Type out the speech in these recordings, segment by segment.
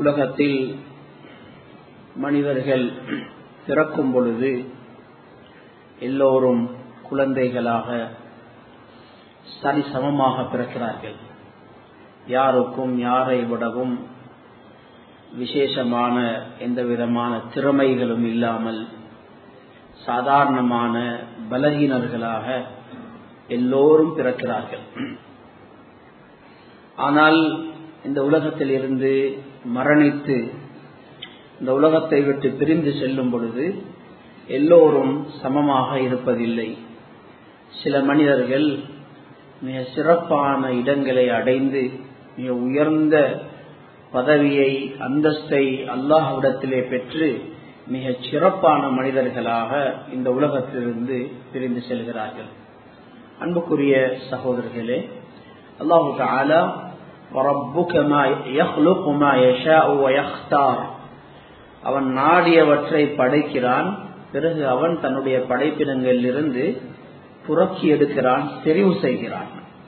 உலகத்தில் மனிதர்கள் பிறக்கும் பொழுது எல்லோரும் குழந்தைகளாக சரிசமமாக பிறக்கிறார்கள் யாருக்கும் யாரை விடவும் விசேஷமான எந்த விதமான திறமைகளும் இல்லாமல் சாதாரணமான பலகீனர்களாக எல்லோரும் பிறக்கிறார்கள் ஆனால் இந்த உலகத்தில் இருந்து மரணித்து இந்த உலகத்தை விட்டு பிரிந்து செல்லும் பொழுது எல்லோரும் சமமாக இருப்பதில்லை சில மனிதர்கள் மிக சிறப்பான இடங்களை அடைந்து மிக உயர்ந்த பதவியை அந்தஸ்தை அல்லாஹ்விடத்திலே பெற்று மிகச் சிறப்பான மனிதர்களாக இந்த உலகத்திலிருந்து பிரிந்து செல்கிறார்கள் அன்புக்குரிய சகோதரர்களே அல்லாஹு தாலா அவன் நாடியவற்றை படைக்கிறான் பிறகு அவன் தன்னுடைய படைப்பினங்களில் இருந்து புறக்கி எடுக்கிறான் தெரிவு செய்கிறான்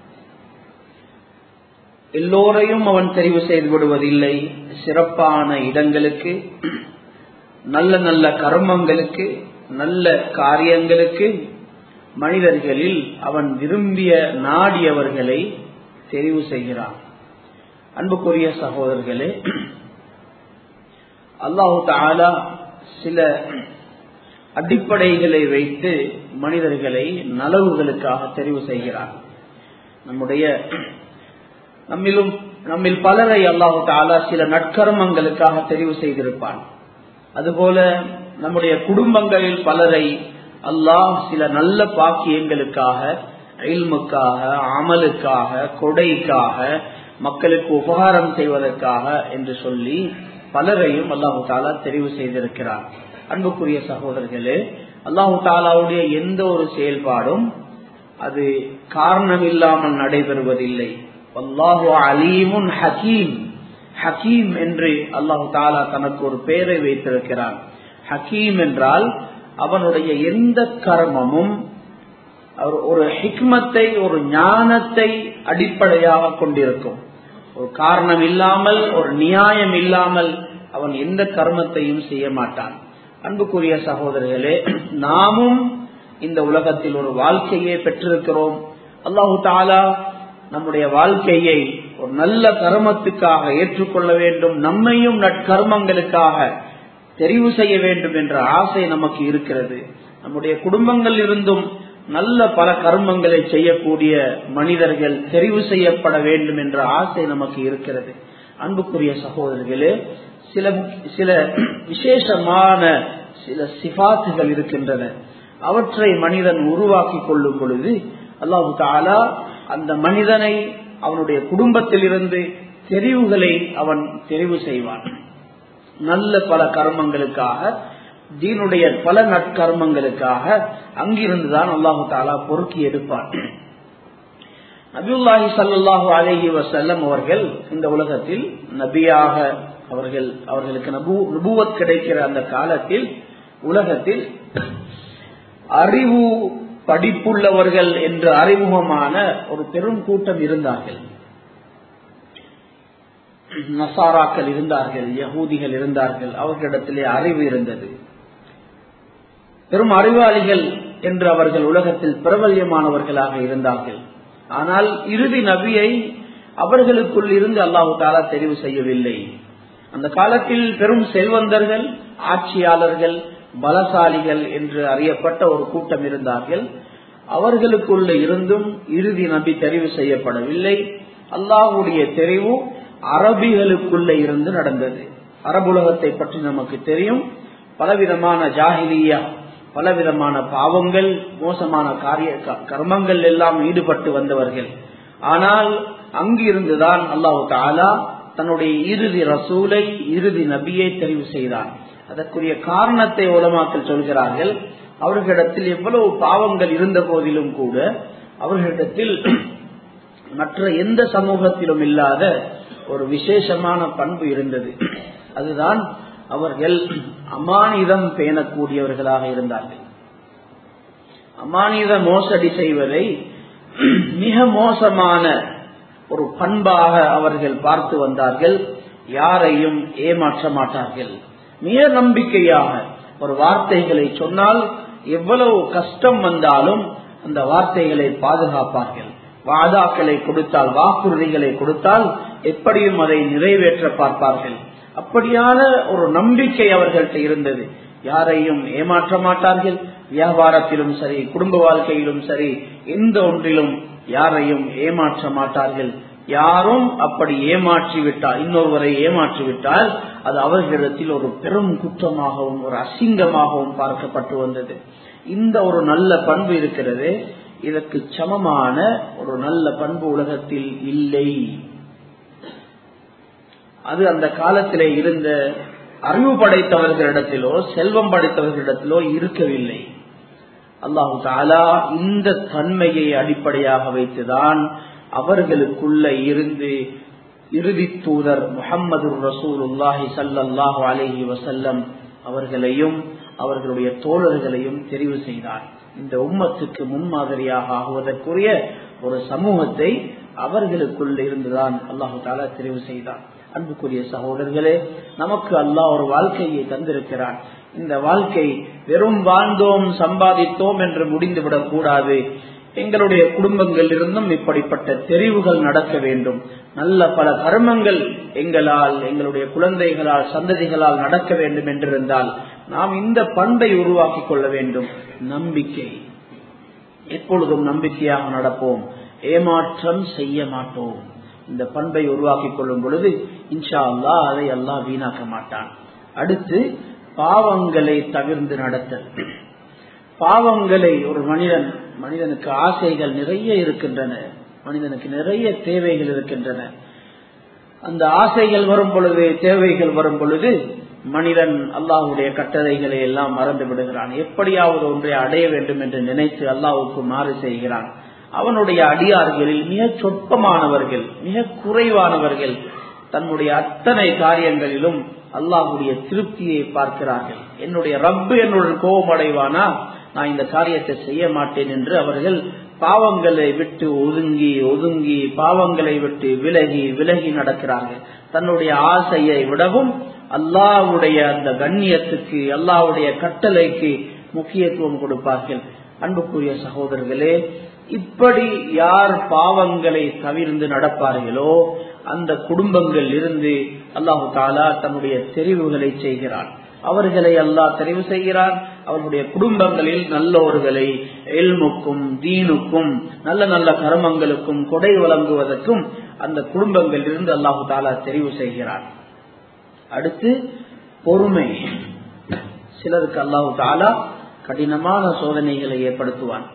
எல்லோரையும் அவன் தெரிவு செய்து விடுவதில்லை சிறப்பான இடங்களுக்கு நல்ல நல்ல கர்மங்களுக்கு நல்ல காரியங்களுக்கு மனிதர்களில் அவன் விரும்பிய நாடியவர்களை தெரிவு செய்கிறான் அன்புக்குரிய சகோதரர்களே அல்லாஹு தாலா சில அடிப்படைகளை வைத்து மனிதர்களை நலவுகளுக்காக தெரிவு செய்கிறான் நம்முடைய நம்மிலும் நம்மில் பலரை அல்லாஹு தாலா சில நற்கர்மங்களுக்காக தெரிவு செய்திருப்பான் அதுபோல நம்முடைய குடும்பங்களில் பலரை அல்லாஹ் சில நல்ல பாக்கியங்களுக்காக இல்முக்காக அமலுக்காக கொடைக்காக மக்களுக்கு உபகாரம் செய்வதற்காக என்று சொல்லி பலரையும் அல்லாஹு தாலா தெரிவு செய்திருக்கிறார் அன்புக்குரிய சகோதரர்களே அல்லாஹு தாலாவுடைய எந்த ஒரு செயல்பாடும் அது காரணம் இல்லாமல் நடைபெறுவதில்லை அல்லாஹு அலீமுன் ஹக்கீம் ஹக்கீம் என்று அல்லாஹு தாலா தனக்கு ஒரு பெயரை வைத்திருக்கிறான் ஹக்கீம் என்றால் அவனுடைய எந்த கர்மமும் ஒரு ஹிக்மத்தை ஒரு ஞானத்தை அடிப்படையாக கொண்டிருக்கும் ஒரு காரணம் இல்லாமல் ஒரு நியாயம் இல்லாமல் அவன் எந்த கர்மத்தையும் செய்ய மாட்டான் அன்புக்குரிய சகோதரர்களே நாமும் இந்த உலகத்தில் ஒரு வாழ்க்கையை பெற்றிருக்கிறோம் அல்லாஹு தாலா நம்முடைய வாழ்க்கையை ஒரு நல்ல கர்மத்துக்காக ஏற்றுக்கொள்ள வேண்டும் நம்மையும் நற்கர்மங்களுக்காக தெரிவு செய்ய வேண்டும் என்ற ஆசை நமக்கு இருக்கிறது நம்முடைய குடும்பங்கள் இருந்தும் நல்ல பல கர்மங்களை செய்யக்கூடிய மனிதர்கள் தெரிவு செய்யப்பட வேண்டும் என்ற ஆசை நமக்கு இருக்கிறது அன்புக்குரிய சகோதரர்களே சில சில விசேஷமான சில சிபாத்துகள் இருக்கின்றன அவற்றை மனிதன் உருவாக்கி கொள்ளும் பொழுது அல்லாஹு தாலா அந்த மனிதனை அவனுடைய குடும்பத்தில் இருந்து தெரிவுகளை அவன் தெரிவு செய்வான் நல்ல பல கர்மங்களுக்காக தீனுடைய பல நற்கர்மங்களுக்காக அங்கிருந்துதான் அல்லாஹு தாலா பொறுக்கி எடுப்பான் நபியுல்லாஹி சல்லாஹூ அலஹி வசல்லம் அவர்கள் இந்த உலகத்தில் நபியாக அவர்கள் அவர்களுக்கு நபுவத் கிடைக்கிற அந்த காலத்தில் உலகத்தில் அறிவு படிப்புள்ளவர்கள் என்று அறிமுகமான ஒரு பெரும் கூட்டம் இருந்தார்கள் நசாராக்கள் இருந்தார்கள் யகூதிகள் இருந்தார்கள் அவர்களிடத்திலே அறிவு இருந்தது பெரும் அறிவாளிகள் என்று அவர்கள் உலகத்தில் பிரபல்யமானவர்களாக இருந்தார்கள் ஆனால் இறுதி நபியை அவர்களுக்குள் இருந்து அல்லாஹு தாலா தெரிவு செய்யவில்லை அந்த காலத்தில் பெரும் செல்வந்தர்கள் ஆட்சியாளர்கள் பலசாலிகள் என்று அறியப்பட்ட ஒரு கூட்டம் இருந்தார்கள் அவர்களுக்குள்ள இருந்தும் இறுதி நபி தெரிவு செய்யப்படவில்லை அல்லாஹுடைய தெரிவு அரபிகளுக்குள்ள இருந்து நடந்தது அரபுலகத்தை பற்றி நமக்கு தெரியும் பலவிதமான ஜாகிலியா பலவிதமான பாவங்கள் மோசமான காரிய கர்மங்கள் எல்லாம் ஈடுபட்டு வந்தவர்கள் ஆனால் அங்கிருந்துதான் அல்லாஹு தாலா தன்னுடைய இறுதி ரசூலை இறுதி நபியை தெரிவு செய்தான் அதற்குரிய காரணத்தை உலமாக்கள் சொல்கிறார்கள் அவர்களிடத்தில் எவ்வளவு பாவங்கள் இருந்த போதிலும் கூட அவர்களிடத்தில் மற்ற எந்த சமூகத்திலும் இல்லாத ஒரு விசேஷமான பண்பு இருந்தது அதுதான் அவர்கள் அமானிதம் பேணக்கூடியவர்களாக இருந்தார்கள் அமானித மோசடி செய்வதை மிக மோசமான ஒரு பண்பாக அவர்கள் பார்த்து வந்தார்கள் யாரையும் ஏமாற்ற மாட்டார்கள் மிக நம்பிக்கையாக ஒரு வார்த்தைகளை சொன்னால் எவ்வளவு கஷ்டம் வந்தாலும் அந்த வார்த்தைகளை பாதுகாப்பார்கள் வாதாக்களை கொடுத்தால் வாக்குறுதிகளை கொடுத்தால் எப்படியும் அதை நிறைவேற்ற பார்ப்பார்கள் அப்படியான ஒரு நம்பிக்கை அவர்கள்ட்ட இருந்தது யாரையும் ஏமாற்ற மாட்டார்கள் வியாபாரத்திலும் சரி குடும்ப வாழ்க்கையிலும் சரி எந்த ஒன்றிலும் யாரையும் ஏமாற்ற மாட்டார்கள் யாரும் அப்படி ஏமாற்றி விட்டால் இன்னொருவரை ஏமாற்றி விட்டால் அது அவர்களிடத்தில் ஒரு பெரும் குற்றமாகவும் ஒரு அசிங்கமாகவும் பார்க்கப்பட்டு வந்தது இந்த ஒரு நல்ல பண்பு இருக்கிறது இதற்கு சமமான ஒரு நல்ல பண்பு உலகத்தில் இல்லை அது அந்த காலத்திலே இருந்த அறிவு படைத்தவர்களிடத்திலோ செல்வம் படைத்தவர்களிடத்திலோ இருக்கவில்லை அல்லாஹு தாலா இந்த தன்மையை அடிப்படையாக வைத்துதான் அவர்களுக்குள்ள இருந்து இறுதி தூதர் முகம்மது ரசூலுல்லாஹி சல்லாஹு அலஹி வசல்லம் அவர்களையும் அவர்களுடைய தோழர்களையும் தெரிவு செய்தார் இந்த உம்மத்துக்கு முன்மாதிரியாக ஆகுவதற்குரிய ஒரு சமூகத்தை அவர்களுக்குள் இருந்துதான் அல்லாஹு தாலா தெரிவு செய்தார் அன்புக்குரிய சகோதரர்களே நமக்கு அல்லாஹ் ஒரு வாழ்க்கையை தந்திருக்கிறான் இந்த வாழ்க்கை வெறும் வாழ்ந்தோம் சம்பாதித்தோம் என்று முடிந்துவிடக் கூடாது எங்களுடைய குடும்பங்கள் இருந்தும் இப்படிப்பட்ட தெரிவுகள் நடக்க வேண்டும் நல்ல பல கர்மங்கள் எங்களால் எங்களுடைய குழந்தைகளால் சந்ததிகளால் நடக்க வேண்டும் என்றிருந்தால் நாம் இந்த பண்பை உருவாக்கி கொள்ள வேண்டும் நம்பிக்கை எப்பொழுதும் நம்பிக்கையாக நடப்போம் ஏமாற்றம் செய்ய மாட்டோம் இந்த பண்பை உருவாக்கி கொள்ளும் பொழுது இன்ஷா அல்லா அதை அல்லா வீணாக்க மாட்டான் அடுத்து பாவங்களை தவிர்ந்து நடத்தல் பாவங்களை ஒரு மனிதன் மனிதனுக்கு ஆசைகள் நிறைய இருக்கின்றன மனிதனுக்கு நிறைய தேவைகள் இருக்கின்றன அந்த ஆசைகள் வரும் பொழுது தேவைகள் வரும் பொழுது மனிதன் அல்லாஹுடைய கட்டளைகளை எல்லாம் மறந்து விடுகிறான் எப்படியாவது ஒன்றை அடைய வேண்டும் என்று நினைத்து அல்லாஹுக்கு மாறு செய்கிறான் அவனுடைய அடியார்களில் மிக சொற்பமானவர்கள் மிக குறைவானவர்கள் தன்னுடைய அத்தனை காரியங்களிலும் அல்லாஹுடைய திருப்தியை பார்க்கிறார்கள் என்னுடைய ரப்பு என்னுடன் கோபம் அடைவானா நான் இந்த காரியத்தை செய்ய மாட்டேன் என்று அவர்கள் பாவங்களை விட்டு ஒதுங்கி ஒதுங்கி பாவங்களை விட்டு விலகி விலகி நடக்கிறார்கள் தன்னுடைய ஆசையை விடவும் அல்லாவுடைய அந்த கண்ணியத்துக்கு அல்லாவுடைய கட்டளைக்கு முக்கியத்துவம் கொடுப்பார்கள் அன்புக்குரிய சகோதரர்களே இப்படி யார் பாவங்களை தவிர்ந்து நடப்பார்களோ அந்த குடும்பங்கள் இருந்து அல்லாஹு தாலா தன்னுடைய தெரிவுகளை செய்கிறான் அவர்களை அல்லாஹ் தெரிவு செய்கிறான் அவர்களுடைய குடும்பங்களில் நல்லோர்களை எல்முக்கும் தீனுக்கும் நல்ல நல்ல கர்மங்களுக்கும் கொடை வழங்குவதற்கும் அந்த குடும்பங்களில் இருந்து அல்லாஹு தாலா தெரிவு செய்கிறான் அடுத்து பொறுமை சிலருக்கு அல்லாஹு தாலா கடினமான சோதனைகளை ஏற்படுத்துவான்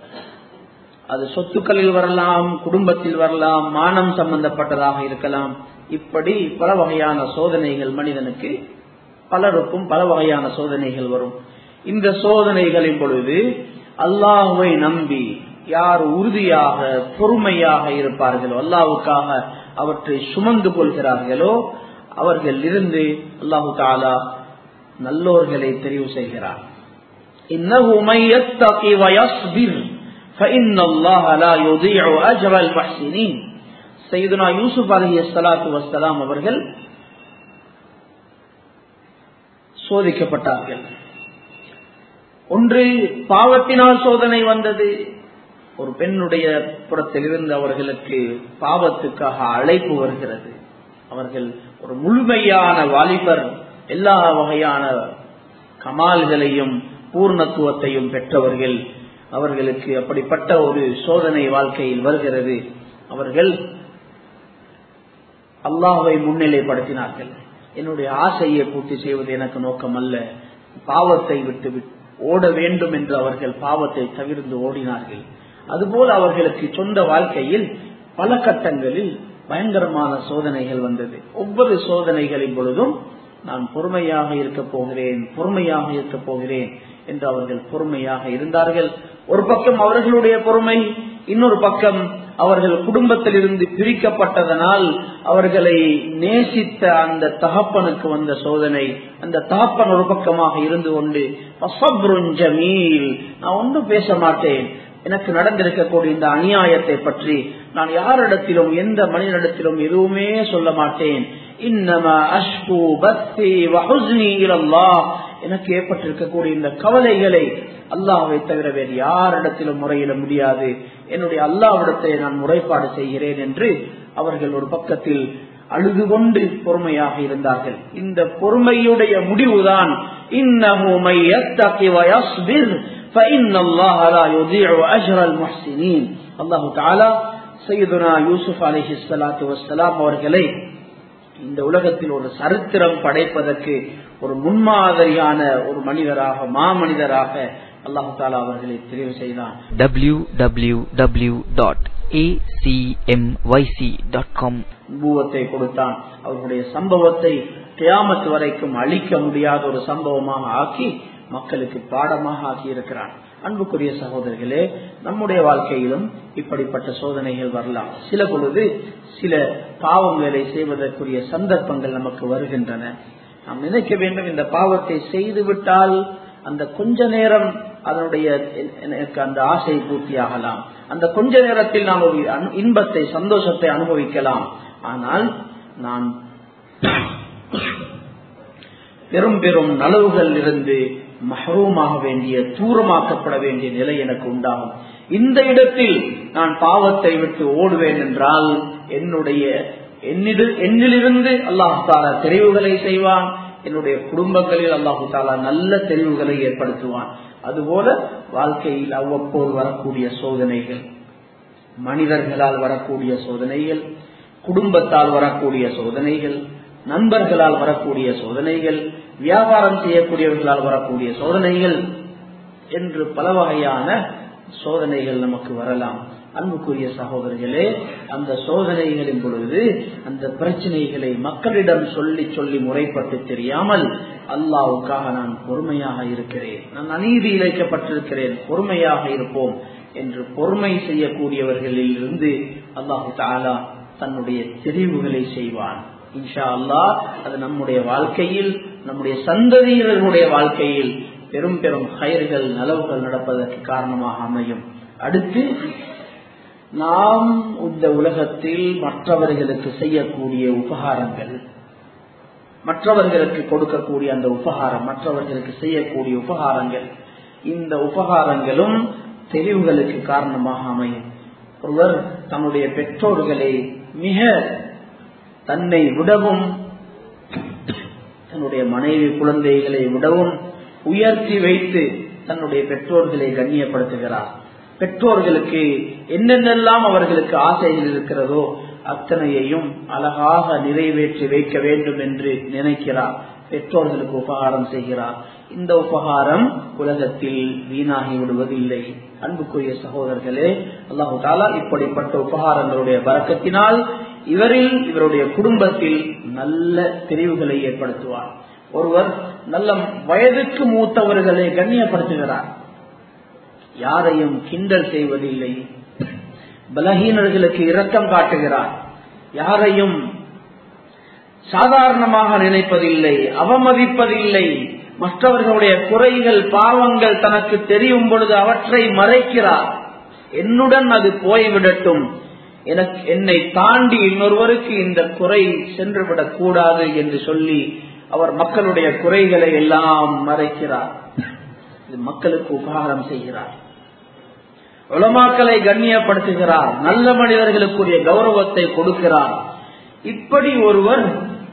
அது சொத்துக்களில் வரலாம் குடும்பத்தில் வரலாம் மானம் சம்பந்தப்பட்டதாக இருக்கலாம் இப்படி பல வகையான சோதனைகள் மனிதனுக்கு பலருக்கும் பல வகையான சோதனைகள் வரும் இந்த சோதனைகளின் பொழுது அல்லாஹுவை நம்பி யார் உறுதியாக பொறுமையாக இருப்பார்களோ அல்லாவுக்காக அவற்றை சுமந்து கொள்கிறார்களோ அவர்கள் இருந்து அல்லாஹு தாலா நல்லோர்களை தெரிவு செய்கிறார் சைதுனா யூசுப் அலி சலாத்து வசலாம் அவர்கள் சோதிக்கப்பட்டார்கள் ஒன்று பாவத்தினால் சோதனை வந்தது ஒரு பெண்ணுடைய புறத்திலிருந்து அவர்களுக்கு பாவத்துக்காக அழைப்பு வருகிறது அவர்கள் ஒரு முழுமையான வாலிபர் எல்லா வகையான கமால்களையும் பூர்ணத்துவத்தையும் பெற்றவர்கள் அவர்களுக்கு அப்படிப்பட்ட ஒரு சோதனை வாழ்க்கையில் வருகிறது அவர்கள் அல்லாஹை முன்னிலைப்படுத்தினார்கள் என்னுடைய ஆசையை பூர்த்தி செய்வது எனக்கு நோக்கம் அல்ல பாவத்தை விட்டு ஓட வேண்டும் என்று அவர்கள் பாவத்தை தவிர்த்து ஓடினார்கள் அதுபோல அவர்களுக்கு சொந்த வாழ்க்கையில் பல கட்டங்களில் பயங்கரமான சோதனைகள் வந்தது ஒவ்வொரு சோதனைகளின் பொழுதும் நான் பொறுமையாக இருக்க போகிறேன் பொறுமையாக இருக்க போகிறேன் என்று அவர்கள் பொறுமையாக இருந்தார்கள் ஒரு பக்கம் அவர்களுடைய பொறுமை இன்னொரு பக்கம் அவர்கள் குடும்பத்திலிருந்து பிரிக்கப்பட்டதனால் அவர்களை நேசித்த அந்த தகப்பனுக்கு வந்த சோதனை அந்த தகப்பன் ஒரு பக்கமாக இருந்து கொண்டு ஜமீல் நான் ஒன்றும் பேச மாட்டேன் எனக்கு நடந்திருக்கக்கூடிய இந்த அநியாயத்தை பற்றி நான் யாரிடத்திலும் எந்த மனிதனிடத்திலும் எதுவுமே சொல்ல மாட்டேன் இன்னமா அஷ்கு பத்தி வஹுஸ்னி இலல்லாஹ் எனக்கு ஏற்பட்டிருக்கக்கூடிய இந்த கவலைகளை அல்லாஹ்வை தவிர வேறு யாரிடத்திலும் முறையிட முடியாது என்னுடைய அல்லாவிடத்தை நான் முறைப்பாடு செய்கிறேன் என்று அவர்கள் ஒரு பக்கத்தில் அழுது கொண்டு பொறுமையாக இருந்தார்கள் இந்த பொறுமையுடைய முடிவுதான் அல்லாஹு தாலா சையதுனா யூசுப் அலிஹி சலாத்து வசலாம் அவர்களை இந்த உலகத்தில் ஒரு சரித்திரம் படைப்பதற்கு ஒரு முன்மாதிரியான ஒரு மனிதராக மாமனிதராக அல்லாஹு தாலா அவர்களை தெரிவு செய்தான் www.acmyc.com பூவத்தை கொடுத்தான் அவர்களுடைய சம்பவத்தை கியாமத்து வரைக்கும் அழிக்க முடியாத ஒரு சம்பவமாக ஆக்கி மக்களுக்கு பாடமாக ஆக்கி இருக்கிறான் அன்புக்குரிய சகோதரர்களே நம்முடைய வாழ்க்கையிலும் இப்படிப்பட்ட சோதனைகள் வரலாம் சில பொழுது சில பாவங்களை செய்வதற்குரிய சந்தர்ப்பங்கள் நமக்கு வருகின்றன நாம் நினைக்க வேண்டும் இந்த பாவத்தை செய்து விட்டால் அந்த கொஞ்ச நேரம் அதனுடைய எனக்கு அந்த ஆசை பூர்த்தியாகலாம் அந்த கொஞ்ச நேரத்தில் நான் ஒரு இன்பத்தை சந்தோஷத்தை அனுபவிக்கலாம் ஆனால் நான் பெரும் பெரும் நலவுகள் இருந்து மஹரூமாக வேண்டிய தூரமாக்கப்பட வேண்டிய நிலை எனக்கு உண்டாகும் இந்த இடத்தில் நான் பாவத்தை விட்டு ஓடுவேன் என்றால் என்னுடைய என்னிலிருந்து அல்லாஹு தாலா தெரிவுகளை செய்வான் என்னுடைய குடும்பங்களில் அல்லாஹு தாலா நல்ல தெரிவுகளை ஏற்படுத்துவான் அதுபோல வாழ்க்கையில் அவ்வப்போது வரக்கூடிய சோதனைகள் மனிதர்களால் வரக்கூடிய சோதனைகள் குடும்பத்தால் வரக்கூடிய சோதனைகள் நண்பர்களால் வரக்கூடிய சோதனைகள் வியாபாரம் செய்யக்கூடியவர்களால் வரக்கூடிய சோதனைகள் என்று பல வகையான சோதனைகள் நமக்கு வரலாம் அன்புக்குரிய சகோதரர்களே அந்த சோதனைகளின் பொழுது அந்த பிரச்சனைகளை மக்களிடம் சொல்லி சொல்லி முறைப்பட்டு தெரியாமல் அல்லாவுக்காக நான் பொறுமையாக இருக்கிறேன் நான் அநீதி இழைக்கப்பட்டிருக்கிறேன் பொறுமையாக இருப்போம் என்று பொறுமை செய்யக்கூடியவர்களில் இருந்து அல்லாஹு தாலா தன்னுடைய தெரிவுகளை செய்வான் இன்ஷா அல்லா அது நம்முடைய வாழ்க்கையில் நம்முடைய சந்ததியினர்களுடைய வாழ்க்கையில் பெரும் பெரும் கயிர்கள் நலவுகள் நடப்பதற்கு காரணமாக அமையும் அடுத்து நாம் இந்த உலகத்தில் மற்றவர்களுக்கு செய்யக்கூடிய உபகாரங்கள் மற்றவர்களுக்கு கொடுக்கக்கூடிய அந்த உபகாரம் மற்றவர்களுக்கு செய்யக்கூடிய உபகாரங்கள் இந்த உபகாரங்களும் தெரிவுகளுக்கு காரணமாக அமையும் ஒருவர் தன்னுடைய பெற்றோர்களை மிக தன்னை விடவும் தன்னுடைய மனைவி குழந்தைகளை விடவும் உயர்த்தி வைத்து தன்னுடைய பெற்றோர்களை கண்ணியப்படுத்துகிறார் பெற்றோர்களுக்கு என்னென்னெல்லாம் அவர்களுக்கு ஆசைகள் இருக்கிறதோ அத்தனையையும் அழகாக நிறைவேற்றி வைக்க வேண்டும் என்று நினைக்கிறார் பெற்றோர்களுக்கு உபகாரம் செய்கிறார் இந்த உபகாரம் உலகத்தில் வீணாகி விடுவதில்லை அன்புக்குரிய சகோதரர்களே அல்லாஹு தாலா இப்படிப்பட்ட உபகாரங்களுடைய பறக்கத்தினால் இவரில் இவருடைய குடும்பத்தில் நல்ல தெரிவுகளை ஏற்படுத்துவார் ஒருவர் நல்ல வயதுக்கு மூத்தவர்களை கண்ணியப்படுத்துகிறார் யாரையும் கிண்டல் செய்வதில்லை பலகீனர்களுக்கு இரக்கம் காட்டுகிறார் யாரையும் சாதாரணமாக நினைப்பதில்லை அவமதிப்பதில்லை மற்றவர்களுடைய குறைகள் பாவங்கள் தனக்கு தெரியும் பொழுது அவற்றை மறைக்கிறார் என்னுடன் அது போய்விடட்டும் எனக்கு என்னை தாண்டி இன்னொருவருக்கு இந்த குறை சென்றுவிடக் கூடாது என்று சொல்லி அவர் மக்களுடைய குறைகளை எல்லாம் மறைக்கிறார் மக்களுக்கு உபகாரம் செய்கிறார் உலமாக்களை கண்ணியப்படுத்துகிறார் நல்ல மனிதர்களுக்குரிய கௌரவத்தை கொடுக்கிறார் இப்படி ஒருவர்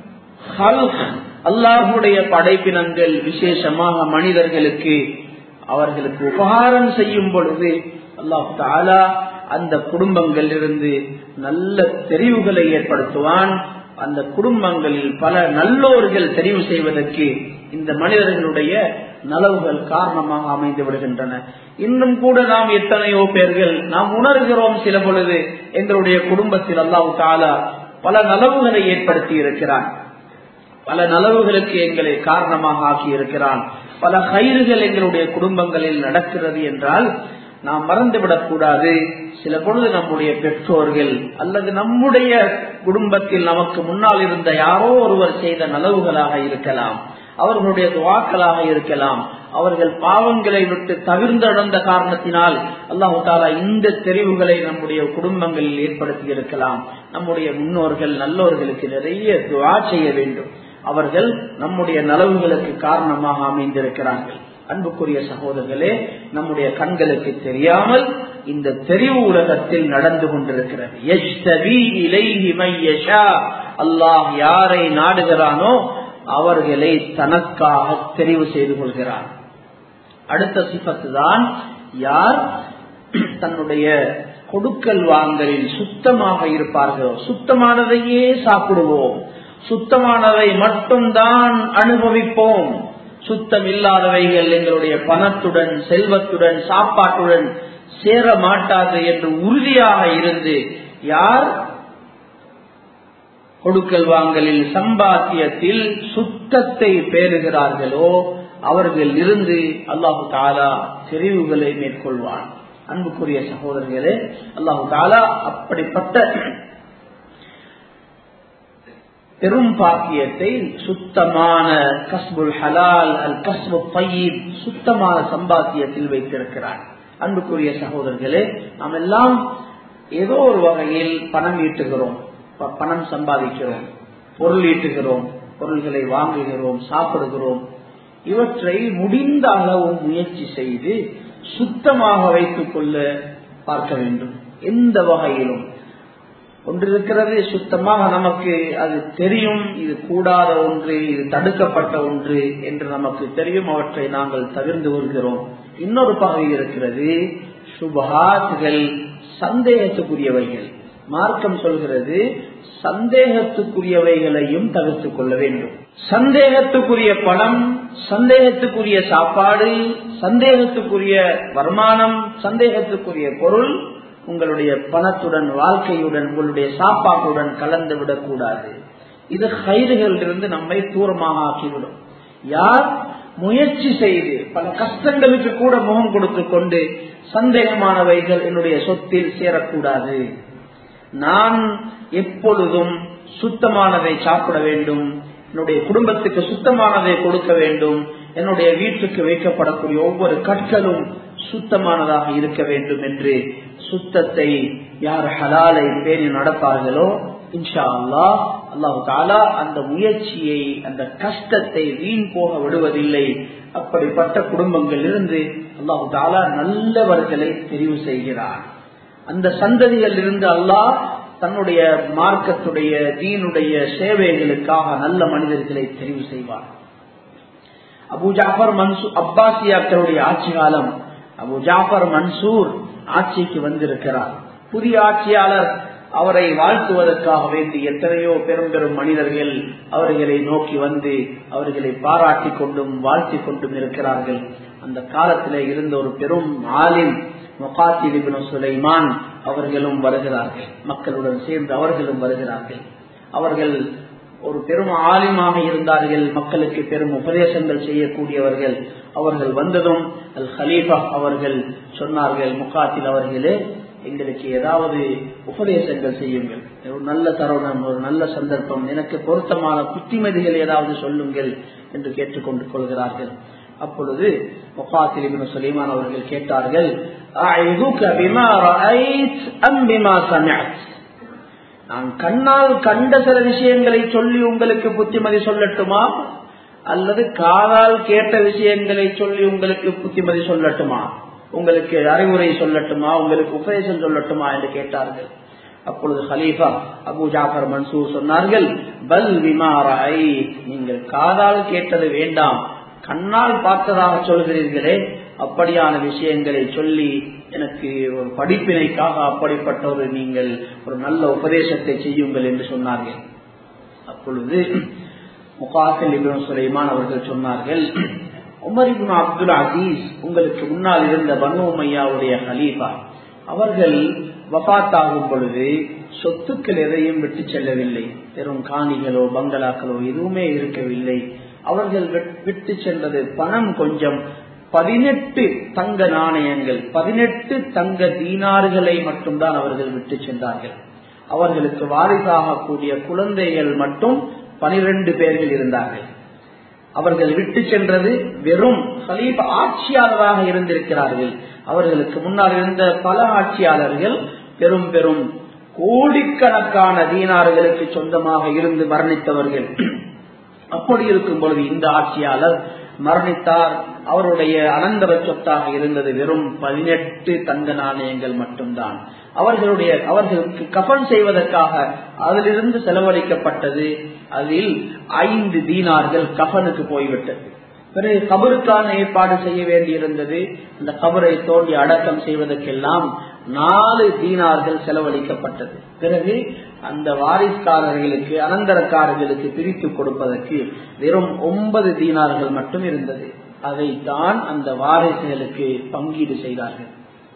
அல்லாஹுடைய படைப்பினங்கள் விசேஷமாக மனிதர்களுக்கு அவர்களுக்கு உபகாரம் செய்யும் பொழுது அல்லாஹ் தாலா அந்த குடும்பங்களில் இருந்து நல்ல தெரிவுகளை ஏற்படுத்துவான் அந்த குடும்பங்களில் பல நல்லோர்கள் தெரிவு செய்வதற்கு இந்த மனிதர்களுடைய நலவுகள் காரணமாக அமைந்து விடுகின்றன இன்னும் கூட நாம் எத்தனையோ பேர்கள் நாம் உணர்கிறோம் சில பொழுது எங்களுடைய குடும்பத்தில் அல்லாஹு தாலா பல நலவுகளை ஏற்படுத்தி இருக்கிறான் பல நலவுகளுக்கு எங்களை காரணமாக ஆக்கி இருக்கிறான் பல கயிறுகள் எங்களுடைய குடும்பங்களில் நடக்கிறது என்றால் நாம் மறந்துவிடக் கூடாது சில பொழுது நம்முடைய பெற்றோர்கள் அல்லது நம்முடைய குடும்பத்தில் நமக்கு முன்னால் இருந்த யாரோ ஒருவர் செய்த நலவுகளாக இருக்கலாம் அவர்களுடைய துவாக்களாக இருக்கலாம் அவர்கள் பாவங்களை விட்டு தவிர்ந்தடந்த காரணத்தினால் அல்லாஹு தாலா இந்த தெரிவுகளை நம்முடைய குடும்பங்களில் ஏற்படுத்தி இருக்கலாம் நம்முடைய முன்னோர்கள் நல்லோர்களுக்கு நிறைய துவா செய்ய வேண்டும் அவர்கள் நம்முடைய நலவுகளுக்கு காரணமாக அமைந்திருக்கிறார்கள் அன்புக்குரிய சகோதரர்களே நம்முடைய கண்களுக்கு தெரியாமல் இந்த தெரிவு உலகத்தில் நடந்து கொண்டிருக்கிறது அல்லாஹ் யாரை நாடுகிறானோ அவர்களை தனக்காக தெரிவு செய்து கொள்கிறான் அடுத்த சிபத்து தான் யார் தன்னுடைய கொடுக்கல் வாங்கலில் சுத்தமாக இருப்பார்களோ சுத்தமானதையே சாப்பிடுவோம் சுத்தமானதை மட்டும்தான் அனுபவிப்போம் சுத்தம் இல்லாதவைகள் எங்களுடைய பணத்துடன் செல்வத்துடன் சாப்பாட்டுடன் சேர மாட்டாது என்று உறுதியாக இருந்து யார் கொடுக்கல் வாங்கலில் சம்பாத்தியத்தில் சுத்தத்தை பேறுகிறார்களோ அவர்கள் இருந்து அல்லாஹு தாலா தெரிவுகளை மேற்கொள்வான் அன்புக்குரிய சகோதரர்களே அல்லாஹு தாலா அப்படிப்பட்ட பெரும் பாக்கியத்தை சுத்தமான கஸ்புல் ஹலால் அல் கஸ்பு பயிர் சுத்தமான சம்பாத்தியத்தில் வைத்திருக்கிறார் அன்புக்குரிய சகோதரர்களே நாம் எல்லாம் ஏதோ ஒரு வகையில் பணம் ஈட்டுகிறோம் பணம் சம்பாதிக்கிறோம் பொருள் ஈட்டுகிறோம் பொருள்களை வாங்குகிறோம் சாப்பிடுகிறோம் இவற்றை முடிந்த அளவு முயற்சி செய்து சுத்தமாக வைத்துக் கொள்ள பார்க்க வேண்டும் எந்த வகையிலும் ஒன்றிருக்கிறது சுத்தமாக நமக்கு அது தெரியும் இது கூடாத ஒன்று இது தடுக்கப்பட்ட ஒன்று என்று நமக்கு தெரியும் அவற்றை நாங்கள் தவிர்ந்து கொள்கிறோம் இன்னொரு பகுதி இருக்கிறது சுபஹாத்துகள் சந்தேகத்துக்குரியவைகள் மார்க்கம் சொல்கிறது சந்தேகத்துக்குரியவைகளையும் தவிர்த்துக் கொள்ள வேண்டும் சந்தேகத்துக்குரிய பணம் சந்தேகத்துக்குரிய சாப்பாடு சந்தேகத்துக்குரிய வருமானம் சந்தேகத்துக்குரிய பொருள் உங்களுடைய பணத்துடன் வாழ்க்கையுடன் உங்களுடைய சாப்பாட்டுடன் கலந்து விடக்கூடாது இது கயிறுகளிலிருந்து நம்மை தூரமாக ஆக்கிவிடும் யார் முயற்சி செய்து பல கஷ்டங்களுக்கு கூட முகம் கொடுத்து கொண்டு சந்தேகமானவைகள் என்னுடைய சொத்தில் சேரக்கூடாது நான் எப்பொழுதும் சுத்தமானதை சாப்பிட வேண்டும் என்னுடைய குடும்பத்துக்கு சுத்தமானதை கொடுக்க வேண்டும் என்னுடைய வீட்டுக்கு வைக்கப்படக்கூடிய ஒவ்வொரு கற்களும் சுத்தமானதாக இருக்க வேண்டும் என்று சுத்தத்தை யார் ஹலாலை பேணி நடப்பார்களோ இன்ஷா அல்லா அல்லாஹு தாலா அந்த முயற்சியை அந்த கஷ்டத்தை வீண் போக விடுவதில்லை அப்படிப்பட்ட குடும்பங்கள் இருந்து அல்லாஹு தாலா நல்லவர்களை தெரிவு செய்கிறார் அந்த சந்ததிகள் இருந்து அல்லாஹ் தன்னுடைய மார்க்கத்துடைய தீனுடைய சேவைகளுக்காக நல்ல மனிதர்களை தெரிவு செய்வார் அபு ஜாஃபர் மன்சூர் அப்பாசியாக்களுடைய ஆட்சி காலம் அபு ஜாஃபர் மன்சூர் ஆட்சிக்கு வந்திருக்கிறார் புதிய ஆட்சியாளர் அவரை வாழ்த்துவதற்காக வேண்டி எத்தனையோ பெரும் பெரும் மனிதர்கள் அவர்களை நோக்கி வந்து அவர்களை பாராட்டி கொண்டும் வாழ்த்தி கொண்டும் இருக்கிறார்கள் அந்த காலத்திலே இருந்த ஒரு பெரும் ஆலிம் முகாத்திலிபின் சுலைமான் அவர்களும் வருகிறார்கள் மக்களுடன் சேர்ந்து அவர்களும் வருகிறார்கள் அவர்கள் ஒரு பெரும் ஆலிமாக இருந்தார்கள் மக்களுக்கு பெரும் உபதேசங்கள் செய்யக்கூடியவர்கள் அவர்கள் வந்ததும் அல் ஹலீஃபா அவர்கள் சொன்னார்கள் முகாத்தில் அவர்களே எங்களுக்கு ஏதாவது உபதேசங்கள் செய்யுங்கள் ஒரு நல்ல தருணம் ஒரு நல்ல சந்தர்ப்பம் எனக்கு பொருத்தமான புத்திமதிகள் ஏதாவது சொல்லுங்கள் என்று கேட்டுக்கொண்டு கொள்கிறார்கள் அப்பொழுது முகாத்தில் சுலைமான் அவர்கள் கேட்டார்கள் நான் கண்ணால் கண்ட சில விஷயங்களை சொல்லி உங்களுக்கு புத்திமதி சொல்லட்டுமா அல்லது காதால் கேட்ட விஷயங்களை சொல்லி உங்களுக்கு புத்திமதி சொல்லட்டுமா உங்களுக்கு அறிவுரை சொல்லட்டுமா உங்களுக்கு உபதேசம் சொல்லட்டுமா என்று கேட்டார்கள் அப்பொழுது ஹலீஃபா அபு ஜாஃபர் மன்சூர் சொன்னார்கள் பல் விமாரை நீங்கள் காதால் கேட்டது வேண்டாம் கண்ணால் பார்த்ததாக சொல்கிறீர்களே அப்படியான விஷயங்களை சொல்லி எனக்கு ஒரு படிப்பினைக்காக அப்படிப்பட்ட ஒரு நீங்கள் ஒரு நல்ல உபதேசத்தை செய்யுங்கள் என்று சொன்னார்கள் அப்பொழுது முகாசில் இபின் சுலைமான் அவர்கள் சொன்னார்கள் உமர் இபின் அப்துல் அசீஸ் உங்களுக்கு முன்னால் இருந்த பனு உமையாவுடைய ஹலீஃபா அவர்கள் வபாத்தாகும் பொழுது சொத்துக்கள் எதையும் விட்டு செல்லவில்லை வெறும் காணிகளோ பங்களாக்களோ எதுவுமே இருக்கவில்லை அவர்கள் விட்டு சென்றது பணம் கொஞ்சம் பதினெட்டு தங்க நாணயங்கள் பதினெட்டு தங்க தீனார்களை மட்டும்தான் அவர்கள் விட்டு சென்றார்கள் அவர்களுக்கு வாரிசாக கூடிய குழந்தைகள் மட்டும் பனிரெண்டு பேர்கள் இருந்தார்கள் அவர்கள் விட்டு சென்றது வெறும் ஹலீஃப் ஆட்சியாளராக இருந்திருக்கிறார்கள் அவர்களுக்கு முன்னால் இருந்த பல ஆட்சியாளர்கள் பெரும் பெரும் கோடிக்கணக்கான தீனார்களுக்கு சொந்தமாக இருந்து மரணித்தவர்கள் அப்படி இருக்கும் பொழுது இந்த ஆட்சியாளர் மரணித்தார் அவருடைய அனந்தர சொத்தாக இருந்தது வெறும் பதினெட்டு தங்க நாணயங்கள் மட்டும்தான் அவர்களுடைய அவர்களுக்கு கஃன் செய்வதற்காக அதிலிருந்து செலவழிக்கப்பட்டது அதில் ஐந்து தீனார்கள் கஃனுக்கு போய்விட்டது பிறகு கபருக்கான ஏற்பாடு செய்ய வேண்டியிருந்தது அந்த கபரை தோண்டி அடக்கம் செய்வதற்கெல்லாம் நாலு தீனார்கள் செலவழிக்கப்பட்டது பிறகு அந்த வாரிஸ்காரர்களுக்கு அனந்தரக்காரர்களுக்கு பிரித்து கொடுப்பதற்கு வெறும் ஒன்பது தீனார்கள் மட்டும் இருந்தது அதைத்தான் அந்த வாரிசுகளுக்கு பங்கீடு செய்தார்கள்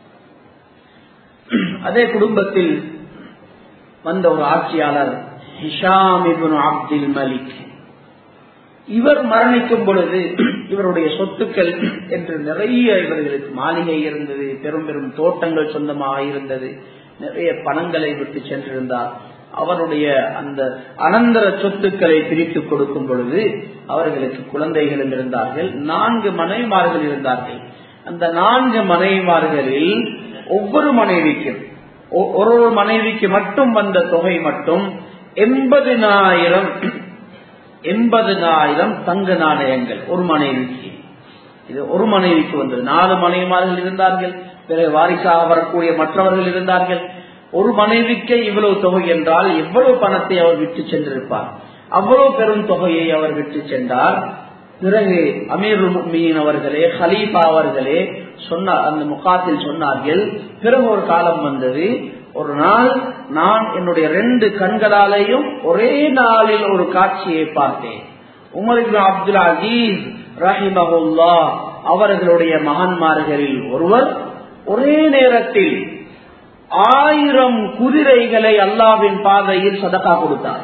அதே குடும்பத்தில் வந்த ஒரு ஆட்சியாளர் ஹிஷாம் அப்துல் மலிக் இவர் மரணிக்கும் பொழுது இவருடைய சொத்துக்கள் என்று நிறைய இவர்களுக்கு மாளிகை இருந்தது பெரும் பெரும் தோட்டங்கள் சொந்தமாக இருந்தது நிறைய பணங்களை விட்டு சென்றிருந்தார் அவருடைய அந்த அனந்தர சொத்துக்களை பிரித்து கொடுக்கும் பொழுது அவர்களுக்கு குழந்தைகளும் இருந்தார்கள் நான்கு மனைவிமார்கள் இருந்தார்கள் அந்த நான்கு மனைவிமார்களில் ஒவ்வொரு மனைவிக்கும் ஒரு ஒரு மனைவிக்கு மட்டும் வந்த தொகை மட்டும் எண்பதினாயிரம் எண்பதினாயிரம் தங்க நாணயங்கள் ஒரு மனைவிக்கு இது ஒரு மனைவிக்கு வந்தது நாலு மனைவிமார்கள் இருந்தார்கள் பிறகு வாரிசாக வரக்கூடிய மற்றவர்கள் இருந்தார்கள் ஒரு மனைவிக்கு இவ்வளவு தொகை என்றால் எவ்வளவு பணத்தை அவர் விட்டு சென்றிருப்பார் அவ்வளவு பெரும் தொகையை அவர் விட்டு சென்றார் பிறகு அமீர் மீன் அவர்களே ஹலீஃபா அவர்களே சொன்ன அந்த முகாத்தில் சொன்னார்கள் பிறகு ஒரு காலம் வந்தது ஒரு நாள் நான் என்னுடைய ரெண்டு கண்களாலேயும் ஒரே நாளில் ஒரு காட்சியை பார்த்தேன் உமர் அப்துல் அஜீஸ் ரஹிமஹுல்லா அவர்களுடைய மகன்மார்களில் ஒருவர் ஒரே நேரத்தில் ஆயிரம் குதிரைகளை அல்லாவின் பாதையில் சதக்கா கொடுத்தார்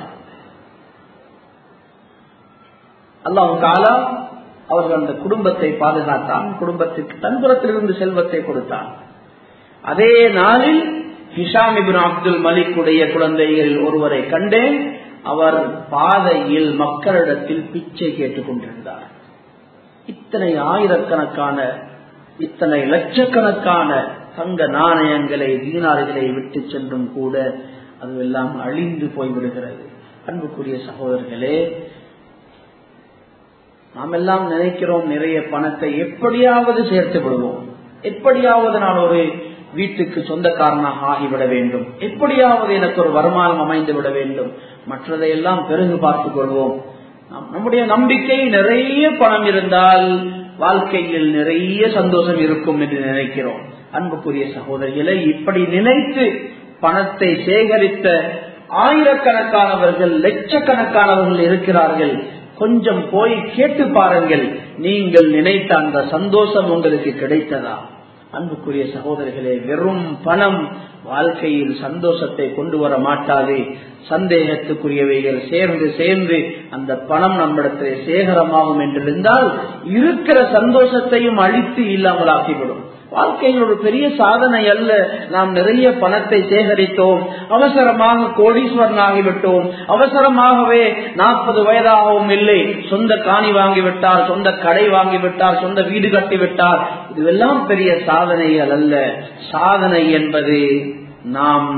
அல்லாஹு காலா அவர்கள் அந்த குடும்பத்தை பாதுகாத்தான் குடும்பத்திற்கு தன்புறத்திலிருந்து செல்வத்தை கொடுத்தான் அதே நாளில் ஹிஷாம் இபின் அப்துல் மலிக்குடைய குழந்தைகளில் ஒருவரை கண்டேன் அவர் பாதையில் மக்களிடத்தில் பிச்சை கேட்டுக் கொண்டிருந்தார் இத்தனை ஆயிரக்கணக்கான இத்தனை லட்சக்கணக்கான தங்க நாணயங்களை தீனார்களை விட்டு சென்றும் கூட அதுவெல்லாம் அழிந்து போய்விடுகிறது அன்புக்குரிய சகோதரர்களே நாம் எல்லாம் நினைக்கிறோம் நிறைய பணத்தை எப்படியாவது சேர்த்து விடுவோம் எப்படியாவது நான் ஒரு வீட்டுக்கு சொந்தக்காரனாக ஆகிவிட வேண்டும் எப்படியாவது எனக்கு ஒரு வருமானம் அமைந்து விட வேண்டும் மற்றதையெல்லாம் பிறகு பார்த்துக் கொள்வோம் நம்முடைய நம்பிக்கை நிறைய பணம் இருந்தால் வாழ்க்கையில் நிறைய சந்தோஷம் இருக்கும் என்று நினைக்கிறோம் அன்புக்குரிய சகோதரிகளை இப்படி நினைத்து பணத்தை சேகரித்த ஆயிரக்கணக்கானவர்கள் லட்சக்கணக்கானவர்கள் இருக்கிறார்கள் கொஞ்சம் போய் கேட்டு பாருங்கள் நீங்கள் நினைத்த அந்த சந்தோஷம் உங்களுக்கு கிடைத்ததா அன்புக்குரிய சகோதரர்களே வெறும் பணம் வாழ்க்கையில் சந்தோஷத்தை கொண்டு வர மாட்டாது சந்தேகத்துக்குரியவைகள் சேர்ந்து சேர்ந்து அந்த பணம் நம்மிடத்தில் சேகரமாகும் என்றிருந்தால் இருக்கிற சந்தோஷத்தையும் அழித்து இல்லாமலாக்கிவிடும் வாழ்க்கையில் ஒரு பெரிய சாதனை அல்ல நாம் நிறைய பணத்தை சேகரித்தோம் அவசரமாக கோடீஸ்வரன் ஆகிவிட்டோம் அவசரமாகவே நாற்பது வயதாகவும் இல்லை சொந்த காணி வாங்கிவிட்டார் சொந்த கடை வாங்கிவிட்டார் சொந்த வீடு கட்டிவிட்டார் இதுவெல்லாம் பெரிய சாதனைகள் அல்ல சாதனை என்பது நாம்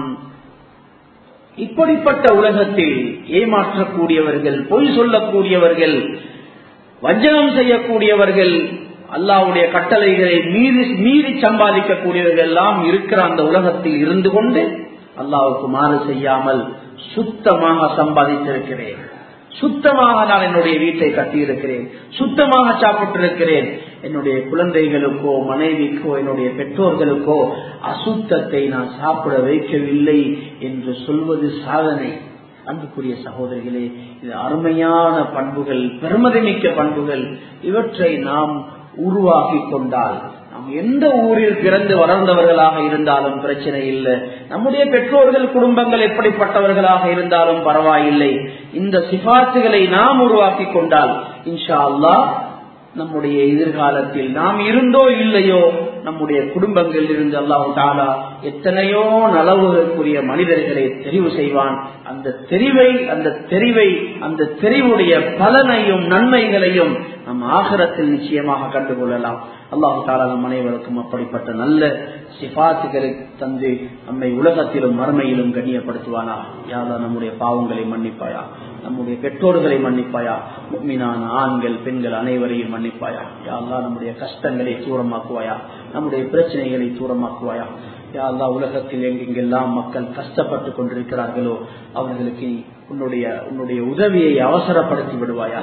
இப்படிப்பட்ட உலகத்தில் ஏமாற்றக்கூடியவர்கள் பொய் சொல்லக்கூடியவர்கள் வஞ்சனம் செய்யக்கூடியவர்கள் அல்லாவுடைய கட்டளைகளை மீறி மீறி சம்பாதிக்கக்கூடியவர்கள் எல்லாம் இருக்கிற அந்த உலகத்தில் இருந்து கொண்டு அல்லாவுக்கு மாறு செய்யாமல் சுத்தமாக சம்பாதித்திருக்கிறேன் சுத்தமாக நான் என்னுடைய வீட்டை கட்டியிருக்கிறேன் சுத்தமாக சாப்பிட்டிருக்கிறேன் என்னுடைய குழந்தைகளுக்கோ மனைவிக்கோ என்னுடைய பெற்றோர்களுக்கோ அசுத்தத்தை நான் சாப்பிட வைக்கவில்லை என்று சொல்வது சாதனை அன்புக்குரிய சகோதரிகளே இது அருமையான பண்புகள் பெருமதிமிக்க பண்புகள் இவற்றை நாம் உருவாக்கி கொண்டால் நாம் எந்த ஊரில் பிறந்து வளர்ந்தவர்களாக இருந்தாலும் பிரச்சனை இல்லை நம்முடைய பெற்றோர்கள் குடும்பங்கள் எப்படிப்பட்டவர்களாக இருந்தாலும் பரவாயில்லை இந்த சிபார்த்துகளை நாம் உருவாக்கி கொண்டால் இன்ஷா அல்லா நம்முடைய எதிர்காலத்தில் நாம் இருந்தோ இல்லையோ நம்முடைய குடும்பங்களில் இருந்து அல்லாஹு தாலா எத்தனையோ நலவுகளுக்குரிய மனிதர்களை தெரிவு செய்வான் அந்த தெரிவை அந்த தெரிவை அந்த தெரிவுடைய பலனையும் நன்மைகளையும் நம் ஆகரத்தில் நிச்சயமாக கண்டுகொள்ளலாம் அல்லாஹு தாலா நம் அனைவருக்கும் அப்படிப்பட்ட நல்ல சிபாத்துகளை தந்து நம்மை உலகத்திலும் மறுமையிலும் கண்ணியப்படுத்துவானா யாரா நம்முடைய பாவங்களை மன்னிப்பாயா நம்முடைய பெற்றோர்களை மன்னிப்பாயா மீனான ஆண்கள் பெண்கள் அனைவரையும் மன்னிப்பாயா யாரெல்லாம் நம்முடைய கஷ்டங்களை தூரமாக்குவாயா நம்முடைய பிரச்சனைகளை தூரமாக்குவாயா யாரெல்லா உலகத்தில் எங்கெங்கெல்லாம் மக்கள் கஷ்டப்பட்டு கொண்டிருக்கிறார்களோ அவர்களுக்கு உன்னுடைய உன்னுடைய உதவியை அவசரப்படுத்தி விடுவாயா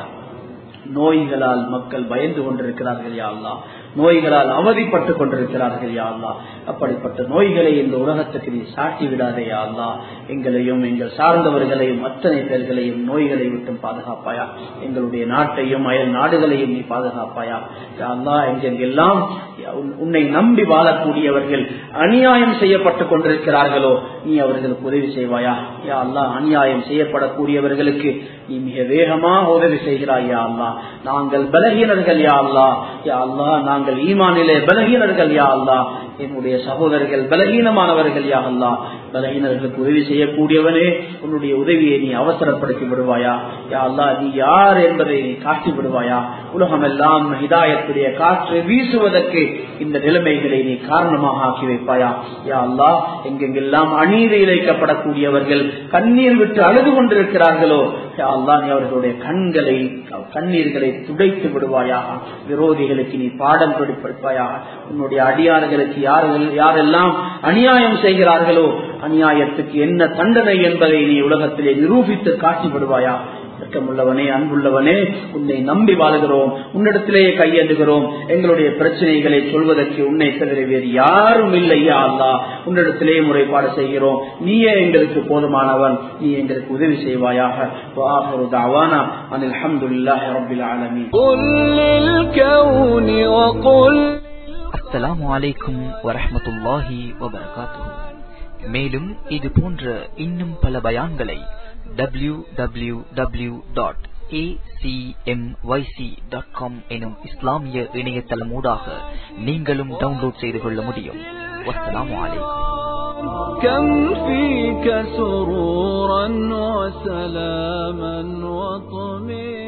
நோய்களால் மக்கள் பயந்து கொண்டிருக்கிறார்கள் யாழ்லா நோய்களால் அவதிப்பட்டு கொண்டிருக்கிறார்கள் யாழ்லா அப்படிப்பட்ட நோய்களை இந்த உலகத்துக்கு நீ சாட்டி விடாதே யாழ்லா எங்களையும் எங்கள் சார்ந்தவர்களையும் அத்தனை பேர்களையும் நோய்களை விட்டும் பாதுகாப்பாயா எங்களுடைய நாட்டையும் அயல் நாடுகளையும் நீ பாதுகாப்பாயா யாழ்லா எங்கெங்கெல்லாம் உன்னை நம்பி வாழக்கூடியவர்கள் அநியாயம் செய்யப்பட்டு கொண்டிருக்கிறார்களோ நீ அவர்களுக்கு உதவி செய்வாயா யா அல்லா அநியாயம் செய்யப்படக்கூடியவர்களுக்கு நீ மிக வேகமாக உதவி செய்கிறாய் யா அல்லா நாங்கள் பலகீனர்கள் யா அல்லா யா அல்லா நாங்கள் ஈமானிலே பலகீனர்கள் யா அல்லா என்னுடைய சகோதரர்கள் பலகீனமானவர்கள் யா அல்லா பலகீனர்களுக்கு உதவி செய்யக்கூடியவனே உன்னுடைய உதவியை நீ அவசரப்படுத்தி விடுவாயா யா அல்லா நீ யார் என்பதை நீ காட்டி விடுவாயா உலகமெல்லாம் ஹிதாயத்துடைய காற்று வீசுவதற்கு இந்த நிலைமைகளை நீ காரணமாக ஆக்கி வைப்பாயா யா அல்லா எங்கெங்கெல்லாம் அநீதி இழைக்கப்படக்கூடியவர்கள் கண்ணீர் விட்டு அழுது கொண்டிருக்கிறார்களோ யா அல்லா நீ அவர்களுடைய கண்களை கண்ணீர்களை துடைத்து விடுவாயாக விரோதிகளுக்கு நீ பாடம் படிப்பாயாக உன்னுடைய அடியார்களுக்கு யார்கள் யாரெல்லாம் அநியாயம் செய்கிறார்களோ அநியாயத்துக்கு என்ன தண்டனை என்பதை நீ உலகத்திலே நிரூபித்து காட்டி விடுவாயா உள்ளவனே அன்புள்ளவனே உன்னை நம்பி வாழ்கிறோம் உன்னிடத்திலேயே கையெழுகிறோம் எங்களுடைய பிரச்சனைகளை சொல்வதற்கு உன்னை தவிர வேறு யாரும் இல்லையா அல்லா உன்னிடத்திலேயே முறைப்பாடு செய்கிறோம் நீயே எங்களுக்கு போதுமானவன் நீ எங்களுக்கு உதவி செய்வாயாக அனில் அஹமதுல்லாஹி ரபில் ஆலமீன் அஸ்ஸலாமு அலைக்கும் வரஹ்மத்துல்லாஹி வபரகாத்துஹு மேலும் இது போன்ற இன்னும் பல பயான்களை W W W dot acmyc.com எனும் இஸ்லாமிய இணையதளமூடாக நீங்களும் டவுன்லோட் செய்து கொள்ள முடியும் வஸ்ஸலாமு அலைக்கும் كم فيك سرورا وسلاما وطمئنا